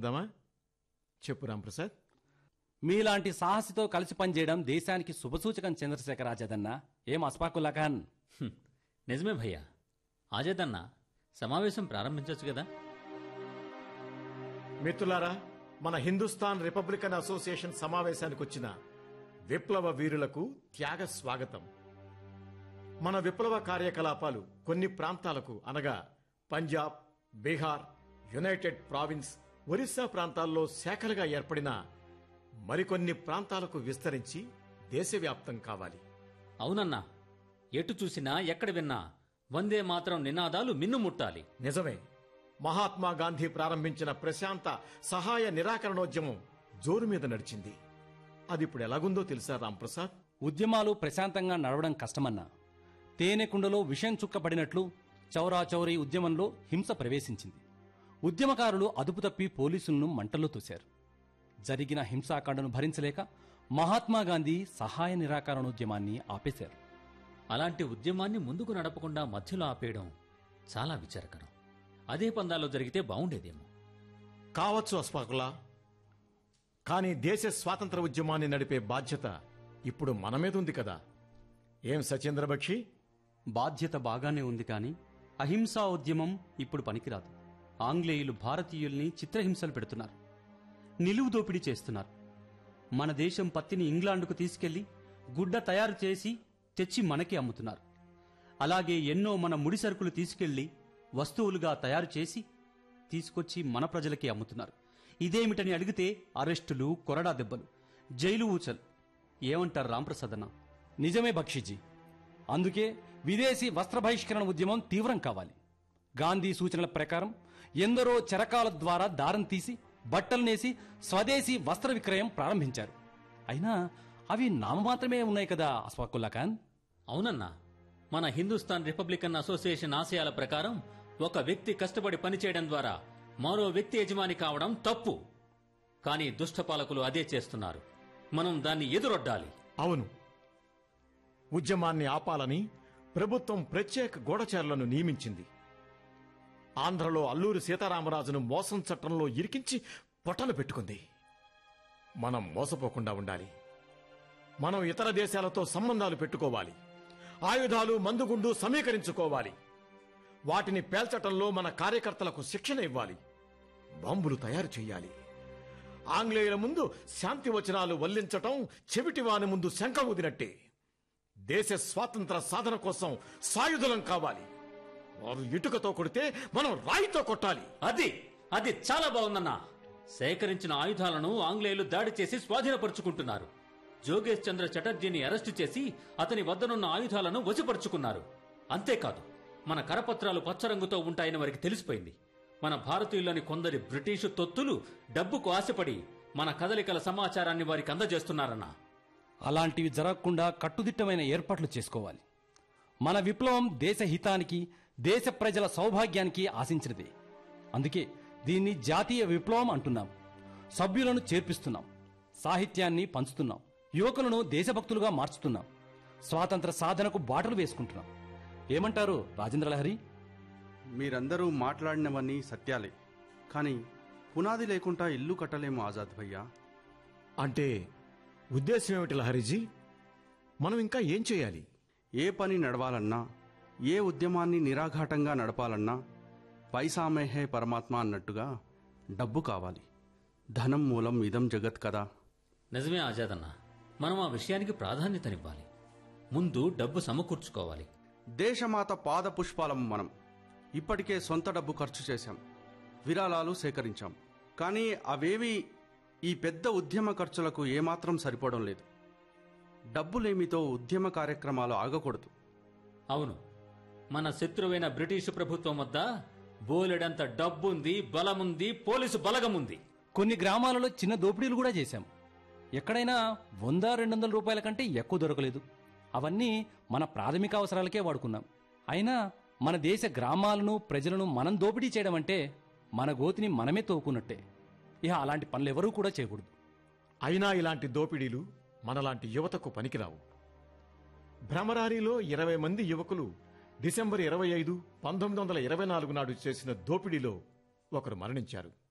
మొదలెడదామా చెప్పు రాంప్రసాద్ మీలాంటి సాహసితో కలిసి పనిచేయడం దేశానికి శుభసూచకం చంద్రశేఖర్ ఆజాదన్న ఏం అస్పాకుల్లా ఖాన్ హ్మ్. నిజమే భయ్యా ఆజాదన్న సమావేశం ప్రారంభించవచ్చు కదా మిత్రులారా మన హిందుస్థాన్ రిపబ్లికన్ అసోసియేషన్ సమావేశానికి వచ్చిన విప్లవ వీరులకు త్యాగ స్వాగతం మన విప్లవ కార్యకలాపాలు కొన్ని ప్రాంతాలకు అనగా పంజాబ్ బీహార్ యునైటెడ్ ప్రావిన్స్ ఒరిస్సా ప్రాంతాల్లో శాఖలుగా ఏర్పడిన మరికొన్ని ప్రాంతాలకు విస్తరించి దేశవ్యాప్తం కావాలి అవునన్నా ఎటు చూసినా ఎక్కడ విన్నా వందే మాత్రం నినాదాలు మిన్నుముట్టాలి నిజమే మహాత్మా గాంధీ ప్రారంభించిన ప్రశాంత సహాయ నిరాకరణోద్యమం జోరు మీద నడిచింది అది ఇప్పుడు ఎలాగుందో తెలుసా రాంప్రసాద్ ఉద్యమాలు ప్రశాంతంగా నడవడం కష్టమన్నా తేనె కుండలో విషం చుక్కబడినట్లు చౌరాచౌరీ ఉద్యమంలో హింస ప్రవేశించింది ఉద్యమకారులు అదుపు తప్పి పోలీసులను మంటల్లో తోశారు జరిగిన హింసాకాండను భరించలేక మహాత్మా గాంధీ సహాయ నిరాకరణోద్యమాన్ని ఆపేశారు అలాంటి ఉద్యమాన్ని ముందుకు నడపకుండా మధ్యలో ఆపేయడం చాలా విచారకరం అదే పందాలో జరిగితే బావుండేదేమో కావచ్చు అస్పాకులా కానీ దేశ స్వాతంత్ర ఉద్యమాన్ని నడిపే బాధ్యత ఇప్పుడు మన మీద ఉంది కదా ఏం సచేంద్ర బక్షి బాధ్యత బాగానే ఉంది కానీ అహింసా ఉద్యమం ఇప్పుడు పనికిరాదు ఆంగ్లేయులు భారతీయుల్ని చిత్రహింసలు పెడుతున్నారు నిలువు దోపిడీ చేస్తున్నారు మన దేశం పత్తిని ఇంగ్లాండ్కు తీసుకెళ్లి గుడ్డ తయారు చేసి తెచ్చి మనకి అమ్ముతున్నారు అలాగే ఎన్నో మన ముడి సరుకులు తీసుకెళ్లి వస్తువులుగా తయారు చేసి తీసుకొచ్చి మన ప్రజలకి అమ్ముతున్నారు ఇదేమిటని అడిగితే అరెస్టులు కొరడా దెబ్బలు జైలు ఊచలు ఏమంటారు రాంప్రసాద్ అన్న నిజమే బక్షిజీ అందుకే విదేశీ వస్త్ర బహిష్కరణ ఉద్యమం తీవ్రం కావాలి గాంధీ సూచనల ప్రకారం ఎందరో చరకాల ద్వారా దారం తీసి బట్టలు నేసి స్వదేశీ వస్త్ర విక్రయం ప్రారంభించారు అయినా అవి నామమాత్రమే ఉన్నాయి కదా అస్ఫాకుల్లా ఖాన్ అవునన్నా మన హిందుస్థాన్ రిపబ్లికన్ అసోసియేషన్ ఆశయాల ప్రకారం ఒక వ్యక్తి కష్టపడి పనిచేయడం ద్వారా మరో వ్యక్తి యజమాని కావడం తప్పు కానీ దుష్ట పాలకులు అదే చేస్తున్నారు మనం దాన్ని ఎదురొడ్డాలి అవును ఉద్యమాన్ని ఆపాలని ప్రభుత్వం ప్రత్యేక గూఢచారులను నియమించింది ఆంధ్రలో అల్లూరి సీతారామరాజును మోసం చట్టంలో ఇరికించి పొట్టలు పెట్టుకుంది మనం మోసపోకుండా ఉండాలి మనం ఇతర దేశాలతో సంబంధాలు పెట్టుకోవాలి ఆయుధాలు మందుగుండు సమీకరించుకోవాలి వాటిని పేల్చటంలో మన కార్యకర్తలకు శిక్షణ ఇవ్వాలి బాంబులు తయారు చేయాలి ఆంగ్లేయుల ముందు శాంతి వచనాలు వల్లించటం చెవిటివాని ముందు శంఖ ఊదినట్టే దేశ స్వాతంత్ర సాధన కోసం సాయుధులం కావాలి వారు ఇటుకతో కొడితే మనం రాయితో కొట్టాలి అది అది చాలా బాగుందన్నా సేకరించిన ఆయుధాలను ఆంగ్లేయులు దాడి చేసి స్వాధీనపరుచుకుంటున్నారు జోగేష్ చంద్ర చటర్జీని అరెస్టు చేసి అతని వద్దనున్న ఆయుధాలను వశపరుచుకున్నారు అంతేకాదు మన కరపత్రాలు పచ్చరంగుతో ఉంటాయని వారికి తెలిసిపోయింది మన భారతీయుల్లోని కొందరి బ్రిటిషు తొత్తులు డబ్బుకు ఆశపడి మన కదలికల సమాచారాన్ని వారికి అందజేస్తున్నారన్నా అలాంటివి జరగకుండా కట్టుదిట్టమైన ఏర్పాట్లు చేసుకోవాలి మన విప్లవం దేశ హితానికి దేశ ప్రజల సౌభాగ్యానికి ఆశించినదే అందుకే దీన్ని జాతీయ విప్లవం అంటున్నాం సభ్యులను చేర్పిస్తున్నాం సాహిత్యాన్ని పంచుతున్నాం యువకులను దేశభక్తులుగా మార్చుతున్నాం స్వాతంత్ర సాధనకు బాటలు వేసుకుంటున్నాం ఏమంటారు రాజేంద్ర లహరి మీరందరూ మాట్లాడినవన్నీ సత్యాలే కానీ పునాది లేకుండా ఇల్లు కట్టలేము ఆజాద్ భయ్యా అంటే ఉద్దేశం ఏమిటి లహరిజీ మనం ఇంకా ఏం చేయాలి ఏ పని నడవాలన్నా ఏ ఉద్యమాన్ని నిరాఘాటంగా నడపాలన్నా పైసామే హే పరమాత్మ అన్నట్టుగా డబ్బు కావాలి ధనం మూలం ఇదం జగత్ కదా నిజమే ఆజాదన్న మనం ఆ విషయానికి ప్రాధాన్యతనివ్వాలి ముందు డబ్బు సమకూర్చుకోవాలి దేశమాత పాద పుష్పాలం మనం ఇప్పటికే సొంత డబ్బు ఖర్చు చేశాం విరాళాలు సేకరించాం కానీ అవేవి ఈ పెద్ద ఉద్యమ ఖర్చులకు ఏమాత్రం సరిపోవడం లేదు డబ్బులేమితో ఉద్యమ కార్యక్రమాలు ఆగకూడదు అవును మన శత్రువైన బ్రిటిషు ప్రభుత్వం వద్ద బోలెడంత డబ్బుంది బలముంది పోలీసు బలగముంది కొన్ని గ్రామాలలో చిన్న దోపిడీలు కూడా చేశాం ఎక్కడైనా వంద రెండు వందల రూపాయల కంటే ఎక్కువ దొరకలేదు అవన్నీ మన ప్రాథమిక అవసరాలకే వాడుకున్నాం అయినా మన దేశ గ్రామాలను ప్రజలను మనం దోపిడీ చేయడం అంటే మన గోతిని మనమే తోకున్నట్టే ఇక అలాంటి పనులు ఎవరూ కూడా చేయకూడదు అయినా ఇలాంటి దోపిడీలు మనలాంటి యువతకు పనికిరావు భ్రమరారిలో ఇరవై మంది యువకులు డిసెంబర్ ఇరవై ఐదు పంతొమ్మిది వందల ఇరవై నాలుగు నాడు చేసిన దోపిడీలో ఒకరు మరణించారు